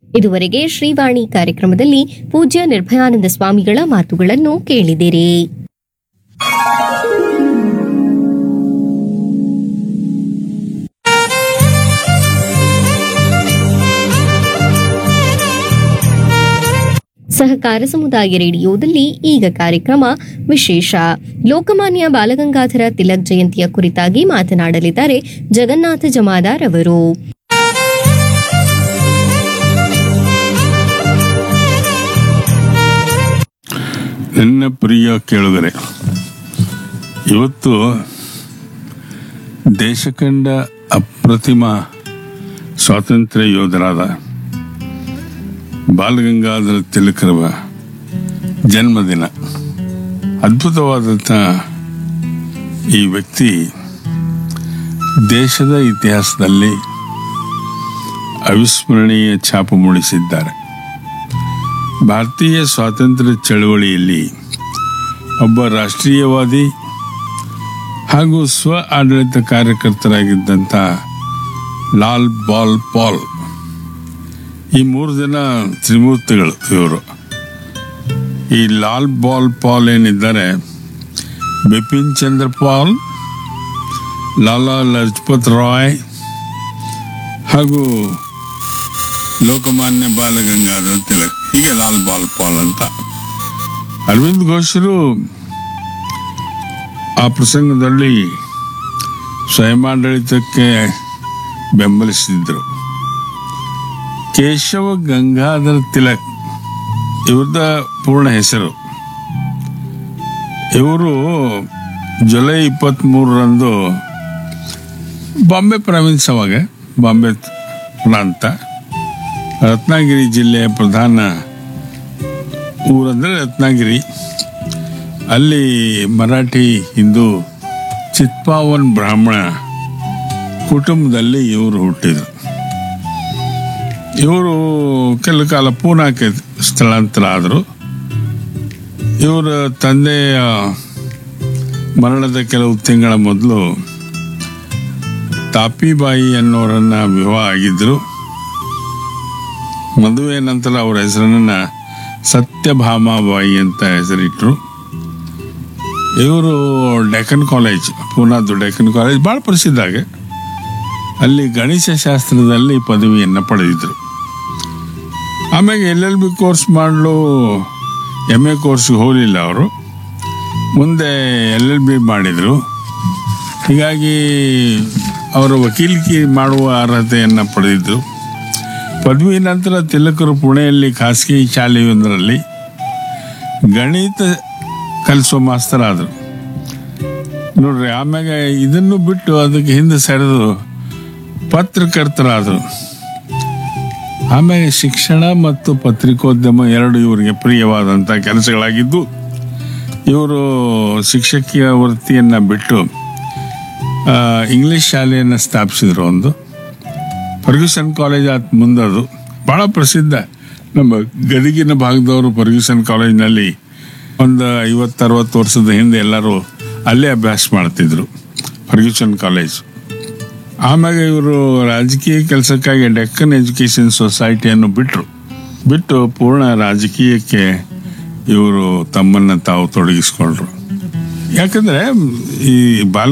ಇದುವರೆಗೆ ಶ್ರೀವಾಣಿ ಕಾರ್ಯಕ್ರಮದಲ್ಲಿ ಪೂಜ್ಯ ನಿರ್ಭಯಾನಂದ ಸ್ವಾಮಿಗಳ ಮಾತುಗಳನ್ನು ಕೇಳಿದಿರಿ ಸಹಕಾರ ಸಮುದಾಯ ರೇಡಿಯೋದಲ್ಲಿ ಈಗ ಕಾರ್ಯಕ್ರಮ ವಿಶೇಷ ಲೋಕಮಾನ್ಯ ಬಾಲಗಂಗಾಧರ ತಿಲಕ್ ಜಯಂತಿಯ ಕುರಿತಾಗಿ ಮಾತನಾಡಲಿದ್ದಾರೆ ಜಗನ್ನಾಥ ಜಮಾದಾರ್ ಅವರು ನನ್ನ ಪ್ರಿಯ ಕೇಳುಗರೆ ಇವತ್ತು ದೇಶ ಕಂಡ ಅಪ್ರತಿಮ ಸ್ವಾತಂತ್ರ್ಯ ಯೋಧರಾದ ಬಾಲಗಂಗಾಧರ ತಿಲಕರ ಜನ್ಮದಿನ ಅದ್ಭುತವಾದಂಥ ಈ ವ್ಯಕ್ತಿ ದೇಶದ ಇತಿಹಾಸದಲ್ಲಿ ಅವಿಸ್ಮರಣೀಯ ಛಾಪು ಮೂಡಿಸಿದ್ದಾರೆ ಭಾರತೀಯ ಸ್ವಾತಂತ್ರ್ಯ ಚಳವಳಿಯಲ್ಲಿ ಒಬ್ಬ ರಾಷ್ಟ್ರೀಯವಾದಿ ಹಾಗೂ ಸ್ವ ಆಡಳಿತ ಕಾರ್ಯಕರ್ತರಾಗಿದ್ದಂಥ ಲಾಲ್ ಬಾಲ್ ಪಾಲ್ ಈ ಮೂರು ಜನ ತ್ರಿಮೂರ್ತಿಗಳು ಇವರು ಈ ಲಾಲ್ ಬಾಲ್ ಪಾಲ್ ಏನಿದ್ದಾರೆ ಬಿಪಿನ್ ಚಂದ್ರ ಪಾಲ್ ಲಾಲಾ ಲಜಪತ್ ರಾಯ್ ಹಾಗೂ ಲೋಕಮಾನ್ಯ ಬಾಲಗಂಗಾಧರ ತಿಲಕ್ ಹೀಗೆ ಲಾಲ್ ಬಾಲ್ ಪಾಲ್ ಅಂತ ಅರವಿಂದ್ ಘೋಷರು ಆ ಪ್ರಸಂಗದಲ್ಲಿ ಸ್ವಯಮಾಡಳಿತಕ್ಕೆ ಬೆಂಬಲಿಸಿದ್ರು ಕೇಶವ ಗಂಗಾಧರ ತಿಲಕ್ ಇವ್ರದ ಪೂರ್ಣ ಹೆಸರು ಇವರು ಜುಲೈ ಇಪ್ಪತ್ತ್ ಮೂರರಂದು ಬಾಂಬೆ ಪ್ರಾವಿನ್ಸ್ ಅವಾಗ ಬಾಂಬೆ ಪ್ರಾಂತ ರತ್ನಗಿರಿ ಜಿಲ್ಲೆಯ ಪ್ರಧಾನ ಊರಂದ್ರೆ ರತ್ನಗಿರಿ ಅಲ್ಲಿ ಮರಾಠಿ ಹಿಂದೂ ಚಿತ್ಪಾವನ್ ಬ್ರಾಹ್ಮಣ ಕುಟುಂಬದಲ್ಲಿ ಇವರು ಹುಟ್ಟಿದರು ಇವರು ಕೆಲ ಕಾಲ ಪೂನಾಕ್ಕೆ ಸ್ಥಳಾಂತರ ಆದರು ಇವರ ತಂದೆಯ ಮರಣದ ಕೆಲವು ತಿಂಗಳ ಮೊದಲು ತಾಪಿಬಾಯಿ ಅನ್ನೋರನ್ನ ವಿವಾಹ ಆಗಿದ್ರು ಮದುವೆ ನಂತರ ಅವರ ಹೆಸರನ್ನ ಸತ್ಯಭಾಮಾಬಾಯಿ ಅಂತ ಹೆಸರಿಟ್ರು ಇವರು ಡೆಕ್ಕನ್ ಕಾಲೇಜ್ ಪೂನಾದು ಡೆಕ್ಕನ್ ಕಾಲೇಜ್ ಭಾಳ ಪ್ರಸಿದ್ಧ ಆಗ ಅಲ್ಲಿ ಗಣಿತ ಶಾಸ್ತ್ರದಲ್ಲಿ ಪದವಿಯನ್ನು ಪಡೆದಿದ್ರು ಆಮೇಲೆ ಎಲ್ ಎಲ್ ಬಿ ಕೋರ್ಸ್ ಮಾಡಲು ಎಮ್ ಎ ಕೋರ್ಸ್ಗೆ ಹೋಗಲಿಲ್ಲ ಅವರು ಮುಂದೆ ಎಲ್ ಎಲ್ ಬಿ ಮಾಡಿದರು ಹೀಗಾಗಿ ಅವರು ವಕೀಲಿಕೆ ಮಾಡುವ ಅರ್ಹತೆಯನ್ನು ಪಡೆದಿದ್ದರು ಪದವಿ ನಂತರ ತಿಲಕರು ಪುಣೆಯಲ್ಲಿ ಖಾಸಗಿ ಶಾಲೆಯೊಂದರಲ್ಲಿ ಗಣಿತ ಕಲಿಸೋ ಮಾಸ್ತರ್ ಆದರು ನೋಡ್ರಿ ಆಮ್ಯಾಗ ಇದನ್ನು ಬಿಟ್ಟು ಅದಕ್ಕೆ ಹಿಂದೆ ಸರಿದು ಪತ್ರಕರ್ತರಾದರು ಆಮೇಲೆ ಶಿಕ್ಷಣ ಮತ್ತು ಪತ್ರಿಕೋದ್ಯಮ ಎರಡು ಇವರಿಗೆ ಪ್ರಿಯವಾದಂಥ ಕೆಲಸಗಳಾಗಿದ್ದು ಇವರು ಶಿಕ್ಷಕಿಯ ವೃತ್ತಿಯನ್ನು ಬಿಟ್ಟು ಆ, ಇಂಗ್ಲಿಷ್ ಶಾಲೆಯನ್ನು ಸ್ಥಾಪಿಸಿದ್ರು ಒಂದು ಫರ್ಗ್ಯೂಸನ್ ಕಾಲೇಜ್ ಆದ ಮುಂದದು ಭಾಳ ಪ್ರಸಿದ್ಧ ನಮ್ಮ ಗದಗಿನ ಭಾಗದವರು ಫರ್ಗ್ಯೂಸನ್ ಕಾಲೇಜ್ನಲ್ಲಿ ಒಂದು ಐವತ್ತರವತ್ತು ವರ್ಷದ ಹಿಂದೆ ಎಲ್ಲರೂ ಅಲ್ಲೇ ಅಭ್ಯಾಸ ಮಾಡ್ತಿದ್ರು ಫರ್ಗ್ಯೂಸನ್ ಕಾಲೇಜ್ ಆಮ್ಯಾಗ ಇವರು ರಾಜಕೀಯ ಕೆಲಸಕ್ಕಾಗಿ ಡೆಕ್ಕನ್ ಎಜುಕೇಷನ್ ಸೊಸೈಟಿಯನ್ನು ಬಿಟ್ಟರು ಬಿಟ್ಟು ಪೂರ್ಣ ರಾಜಕೀಯಕ್ಕೆ ಇವರು ತಮ್ಮನ್ನು ತಾವು ತೊಡಗಿಸ್ಕೊಂಡ್ರು ಯಾಕಂದ್ರೆ ಈ ಬಾಲ